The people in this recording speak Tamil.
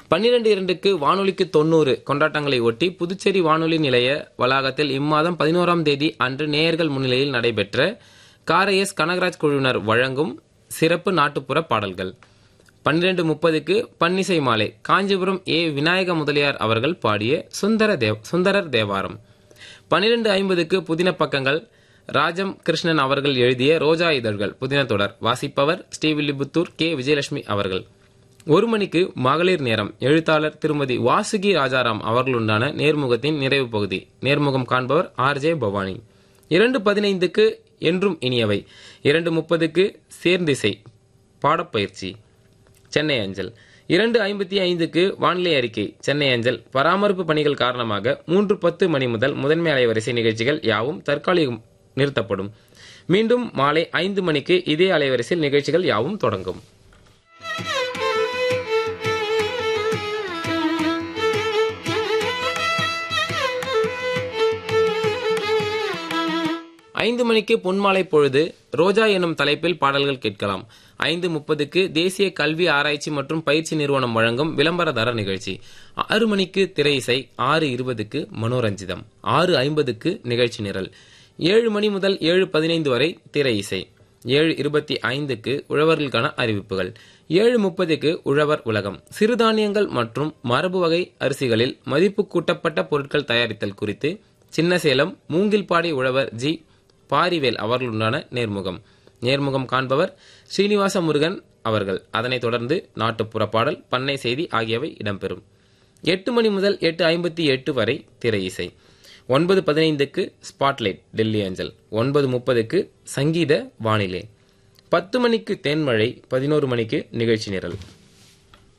பன்னிரண்டு இரண்டுக்கு வானொலிக்கு தொண்ணூறு கொண்டாட்டங்களை ஒட்டி புதுச்சேரி வானொலி நிலைய வளாகத்தில் இம்மாதம் பதினோராம் தேதி அன்று நேயர்கள் முன்னிலையில் நடைபெற்ற காரைஎஸ் கனகராஜ் குழுவினர் வழங்கும் சிறப்பு நாட்டுப்புற பாடல்கள் பன்னிரண்டு முப்பதுக்கு பன்னிசை மாலை காஞ்சிபுரம் ஏ விநாயக முதலியார் அவர்கள் பாடிய சுந்தர தேவ் சுந்தரர் தேவாரம் பன்னிரண்டு ஐம்பதுக்கு புதின பக்கங்கள் ராஜம் கிருஷ்ணன் அவர்கள் எழுதிய ரோஜா இதழ்கள் புதின தொடர் வாசிப்பவர் ஸ்ரீவில்லிபுத்தூர் கே விஜயலட்சுமி அவர்கள் ஒரு மணிக்கு மகளிர் நேரம் எழுத்தாளர் திருமதி வாசுகி ராஜாராம் அவர்களுண்டான நேர்முகத்தின் நிறைவு பகுதி நேர்முகம் காண்பவர் ஆர் ஜே பவானி இரண்டு பதினைந்துக்கு என்றும் இனியவை இரண்டு முப்பதுக்கு சேர்ந்திசை பாடப்பயிற்சி சென்னை அஞ்சல் இரண்டு ஐம்பத்தி ஐந்துக்கு வானிலை அறிக்கை சென்னை அஞ்சல் பராமரிப்பு பணிகள் காரணமாக மூன்று பத்து மணி முதல் முதன்மை அலைவரிசை நிகழ்ச்சிகள் யாவும் தற்காலிகம் நிறுத்தப்படும் மீண்டும் மாலை ஐந்து மணிக்கு இதே அலைவரிசையில் நிகழ்ச்சிகள் யாவும் தொடங்கும் ஐந்து மணிக்கு பொன்மாலை பொழுது ரோஜா எனும் தலைப்பில் பாடல்கள் கேட்கலாம் ஐந்து முப்பதுக்கு தேசிய கல்வி ஆராய்ச்சி மற்றும் பயிற்சி நிறுவனம் வழங்கும் விளம்பரதர நிகழ்ச்சி ஆறு மணிக்கு திரை இசை ஆறு இருபதுக்கு மனோரஞ்சிதம் ஆறு ஐம்பதுக்கு நிகழ்ச்சி நிரல் ஏழு மணி முதல் ஏழு பதினைந்து வரை திரை இசை ஏழு இருபத்தி ஐந்துக்கு உழவர்களுக்கான அறிவிப்புகள் ஏழு முப்பதுக்கு உழவர் உலகம் சிறுதானியங்கள் மற்றும் மரபு வகை அரிசிகளில் மதிப்பு கூட்டப்பட்ட பொருட்கள் தயாரித்தல் குறித்து சின்னசேலம் மூங்கில்பாடி உழவர் ஜி பாரிவேல் அவர்களுடனான நேர்முகம் நேர்முகம் காண்பவர் ஸ்ரீனிவாச முருகன் அவர்கள் அதனைத் தொடர்ந்து நாட்டுப்புற பாடல் பண்ணை செய்தி ஆகியவை இடம்பெறும் எட்டு மணி முதல் எட்டு ஐம்பத்தி எட்டு வரை திரை இசை ஒன்பது பதினைந்துக்கு ஸ்பாட்லைட் டெல்லி அஞ்சல் ஒன்பது முப்பதுக்கு சங்கீத வானிலை பத்து மணிக்கு தேன்மழை பதினோரு மணிக்கு நிகழ்ச்சி நிரல்